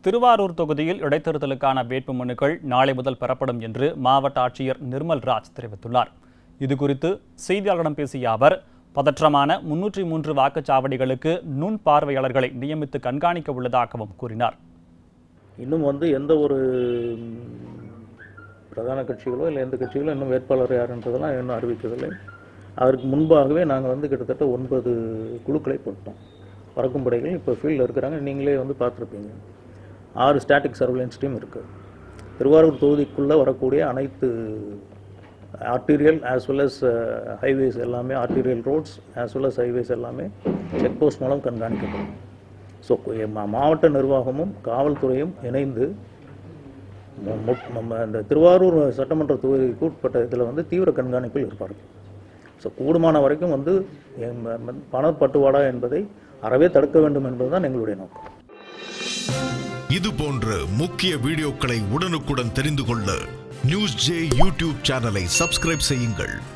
திருவாரூர் தொகுதியில் இடைத்தேர்தலுக்கான வேட்புமனுக்கள் நாளை முதல் பெறப்படும் என்று மாவட்ட ஆட்சியர் நிர்மல் ராஜ் தெரிவித்துள்ளார் இதுகுறித்து செய்தியாளர்களிடம் பேசிய அவர் பதற்றமான முன்னூற்றி மூன்று வாக்குச்சாவடிகளுக்கு நுண் பார்வையாளர்களை நியமித்து கண்காணிக்க உள்ளதாகவும் கூறினார் இன்னும் வந்து எந்த ஒரு ம், பிரதான கட்சிகளோ இல்லை எந்த கட்சிகளோ இன்னும் வேட்பாளர் யாருன்றதெல்லாம் இன்னும் அறிவிக்கவில்லை அதற்கு முன்பாகவே நாங்கள் வந்து கிட்டத்தட்ட ஒன்பது குழுக்களை போட்டோம் பறக்கும் படைகள் இப்போ ஃபீல்டில் இருக்கிறாங்க நீங்களே வந்து பார்த்துருப்பீங்க ஆறு ஸ்டாட்டிக் சர்வேலன்ஸ் டீம் இருக்குது திருவாரூர் தொகுதிக்குள்ளே வரக்கூடிய அனைத்து arterial as well as highways எல்லாமே arterial roads as well as highways எல்லாமே செக் போஸ்ட் மூலம் கண்காணிக்கப்படும் ஸோ மாவட்ட நிர்வாகமும் காவல்துறையும் இணைந்து மொ- மொ- நம்ம இந்த திருவாரூர் சட்டமன்ற தொகுதிக்கு உட்பட்ட இதில் வந்து தீவிர கண்காணிப்பில் இருப்பார்கள் ஸோ கூடுமான வரைக்கும் வந்து எம், ம- பணப்பட்டுவாடா என்பதை அறவே தடுக்க வேண்டும் என்பதுதான் எங்களுடைய நோக்கம் இது போன்ற முக்கிய வீடியோக்களை உடனுக்குடன் தெரிந்து கொள்ள நியூஸ் ஜே யூடியூப் சேனலை சப்ஸ்கிரைப் செய்யுங்கள்